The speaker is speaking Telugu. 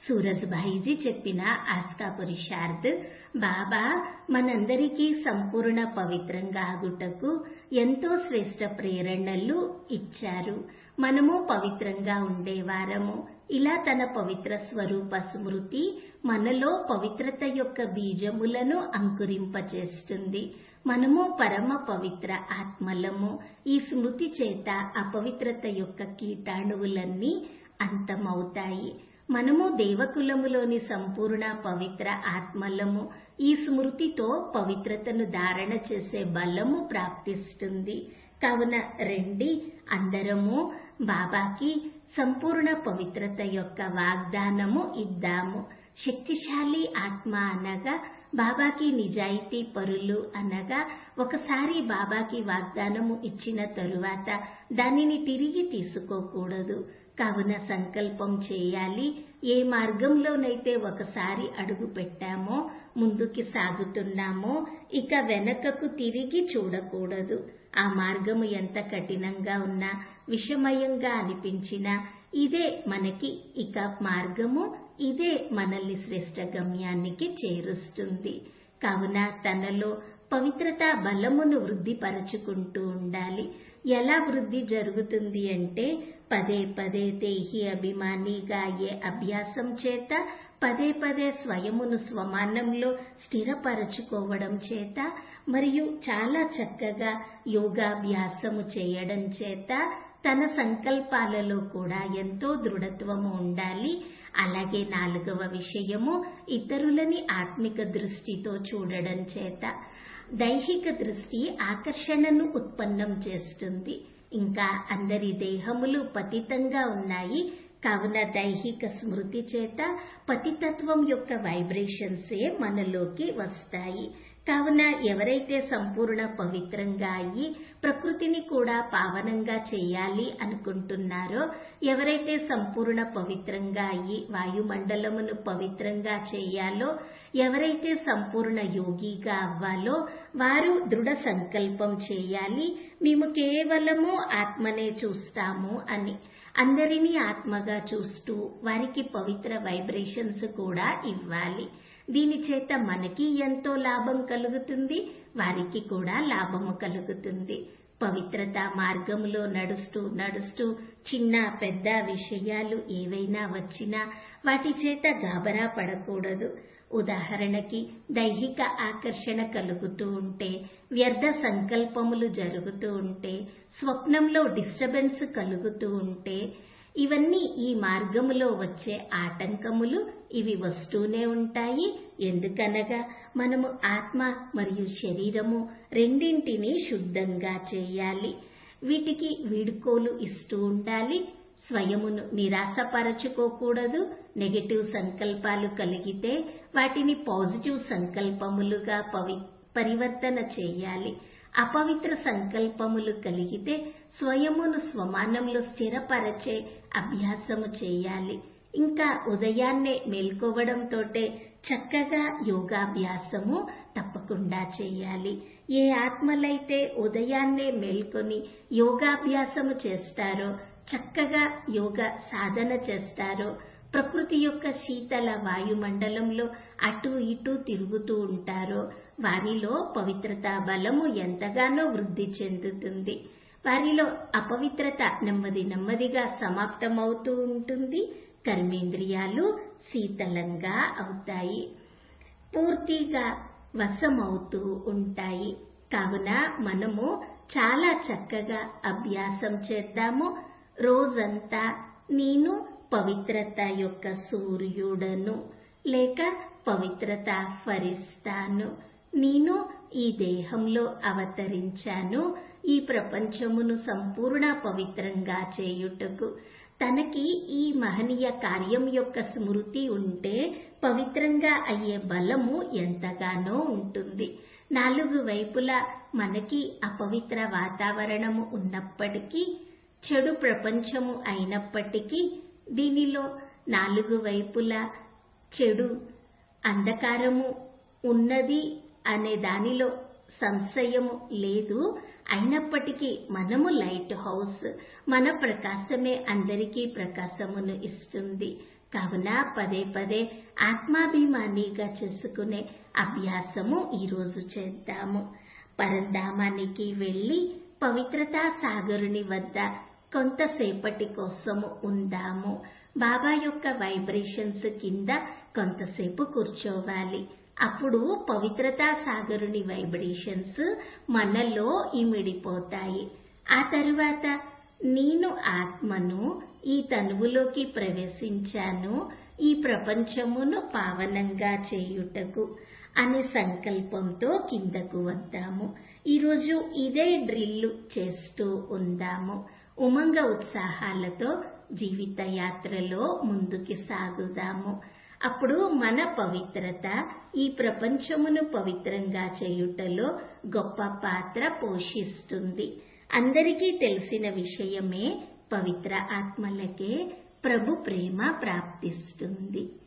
సూరజ్భాయిజీ చెప్పిన ఆస్కా పురుషార్థ్ బాబా మనందరికీ సంపూర్ణ పవిత్రంగా ఆగుటకు ఎంతో శ్రేష్ట ప్రేరణలు ఇచ్చారు మనము పవిత్రంగా ఉండేవారము ఇలా తన పవిత్ర స్వరూప స్మృతి మనలో పవిత్రత యొక్క బీజములను అంకురింపచేస్తుంది మనము పరమ పవిత్ర ఆత్మలము ఈ స్మృతి చేత అపవిత్రత యొక్క కీటాణువులన్నీ అంతమవుతాయి మనము దేవకులములోని సంపూర్ణ పవిత్ర ఆత్మలము ఈ స్మృతితో పవిత్రతను ధారణ చేసే బలము ప్రాప్తిస్తుంది కావున రండి అందరము బాబాకి సంపూర్ణ పవిత్రత యొక్క వాగ్దానము ఇద్దాము శక్తిశాలి ఆత్మ అనగా బాబాకి నిజాయితీ పరులు అనగా ఒకసారి బాబాకి వాగ్దానము ఇచ్చిన తరువాత దానిని తిరిగి తీసుకోకూడదు కావున సంకల్పం చేయాలి ఏ మార్గంలోనైతే ఒకసారి అడుగు పెట్టామో ముందుకి సాగుతున్నామో ఇక వెనకకు తిరిగి చూడకూడదు ఆ మార్గము ఎంత కఠినంగా ఉన్నా విషమయంగా అనిపించినా ఇదే మనకి ఇక మార్గము ఇదే మనల్ని శ్రేష్ట గమ్యానికి చేరుస్తుంది కావున తనలో పవిత్రత బలమును వృద్ధిపరచుకుంటూ ఉండాలి ఎలా వృద్ధి జరుగుతుంది అంటే పదే పదే దేహి అభిమానిగా అయ్యే అభ్యాసం చేత పదే పదే స్వయమును స్వమానంలో స్థిరపరచుకోవడం చేత మరియు చాలా చక్కగా యోగాభ్యాసము చేయడం చేత తన సంకల్పాలలో కూడా ఎంతో దృఢత్వము ఉండాలి అలాగే నాలుగవ విషయము ఇతరులని ఆత్మిక దృష్టితో చూడడం చేత దైహిక దృష్టి ఆకర్షణను ఉత్పన్నం చేస్తుంది ఇంకా అందరి దేహములు పతితంగా ఉన్నాయి కావున దైహిక స్మృతి చేత పతితత్వం యొక్క వైబ్రేషన్సే మనలోకి వస్తాయి కావున ఎవరైతే సంపూర్ణ పవిత్రంగా అయ్యి ప్రకృతిని కూడా పావనంగా చేయాలి అనుకుంటున్నారో ఎవరైతే సంపూర్ణ పవిత్రంగా అయ్యి వాయుమండలమును పవిత్రంగా చేయాలో ఎవరైతే సంపూర్ణ యోగిగా అవ్వాలో వారు దృఢ సంకల్పం చేయాలి మేము కేవలము ఆత్మనే చూస్తాము అని అందరినీ ఆత్మగా చూస్తూ వారికి పవిత్ర వైబ్రేషన్స్ కూడా ఇవ్వాలి దీని చేత మనకి ఎంతో లాభం కలుగుతుంది వారికి కూడా లాభము కలుగుతుంది పవిత్రత మార్గంలో నడుస్తూ నడుస్తూ చిన్న పెద్ద విషయాలు ఏవైనా వచ్చినా వాటి చేత గాబరా పడకూడదు ఉదాహరణకి దైహిక ఆకర్షణ కలుగుతూ ఉంటే వ్యర్థ సంకల్పములు జరుగుతూ ఉంటే స్వప్నంలో డిస్టర్బెన్స్ కలుగుతూ ఉంటే ఇవన్నీ ఈ మార్గములో వచ్చే ఆటంకములు ఇవి వస్తూనే ఉంటాయి ఎందుకనగా మనము ఆత్మ మరియు శరీరము రెండింటినీ శుద్ధంగా చేయాలి వీటికి వీడుకోలు ఇస్తూ ఉండాలి స్వయమును నిరాశపరచుకోకూడదు నెగటివ్ సంకల్పాలు కలిగితే వాటిని పాజిటివ్ సంకల్పములుగా పవి పరివర్తన చేయాలి అపవిత్ర సంకల్పములు కలిగితే స్వయమును స్వమానంలో స్థిరపరచే అభ్యాసము చేయాలి ఇంకా ఉదయాన్నే మేల్కోవడంతోటే చక్కగా యోగాభ్యాసము తప్పకుండా చేయాలి ఏ ఆత్మలైతే ఉదయాన్నే మేల్కొని యోగాభ్యాసము చేస్తారో చక్కగా యోగ సాధన చేస్తారో ప్రకృతి యొక్క శీతల వాయుమండలంలో అటు ఇటు తిరుగుతూ ఉంటారో వారిలో పవిత్రత బలము ఎంతగానో వృద్ధి చెందుతుంది వారిలో అపవిత్రత నెమ్మది నెమ్మదిగా సమాప్తమవుతూ ఉంటుంది కర్మేంద్రియాలు శీతలంగా అవుతాయి పూర్తిగా వశమవుతూ ఉంటాయి కావున మనము చాలా చక్కగా అభ్యాసం చేద్దాము రోజంతా నేను పవిత్రత యొక్క సూర్యుడను లేక పవిత్రత ఫరిస్తాను నేను ఈ దేహంలో అవతరించాను ఈ ప్రపంచమును సంపూర్ణ పవిత్రంగా చేయుటకు తనకి ఈ మహనీయ కార్యం యొక్క స్మృతి ఉంటే పవిత్రంగా అయ్యే బలము ఎంతగానో ఉంటుంది నాలుగు వైపులా మనకి అపవిత్ర వాతావరణము ఉన్నప్పటికీ చెడు ప్రపంచము అయినప్పటికీ దీనిలో నాలుగు వైపులా చెడు అంధకారము ఉన్నది అనే దానిలో సంశయము లేదు అయినప్పటికీ మనము లైట్ హౌస్ మన ప్రకాశమే అందరికీ ప్రకాశమును ఇస్తుంది కావున పదే పదే ఆత్మాభిమానిగా చేసుకునే అభ్యాసము ఈరోజు చేద్దాము పరంధామానికి వెళ్లి పవిత్రతా సాగరుని వద్ద కొంతసేపటి కోసము ఉందాము బాబా యొక్క వైబ్రేషన్స్ కింద కొంతసేపు కూర్చోవాలి అప్పుడు పవిత్రతా సాగరుని వైబ్రేషన్స్ మనలో ఇమిడిపోతాయి ఆ తరువాత నేను ఆత్మను ఈ తనువులోకి ప్రవేశించాను ఈ ప్రపంచమును పావనంగా చేయుటకు అనే సంకల్పంతో కిందకు వద్దాము ఈరోజు ఇదే డ్రిల్లు చేస్తూ ఉందాము ఉమంగ ఉత్సాహాలతో జీవిత యాత్రలో ముందుకి సాగుదాము అప్పుడు మన పవిత్రత ఈ ప్రపంచమును పవిత్రంగా చేయుటలో గొప్ప పాత్ర పోషిస్తుంది అందరికీ తెలిసిన విషయమే పవిత్ర ఆత్మలకే ప్రభు ప్రేమ ప్రాప్తిస్తుంది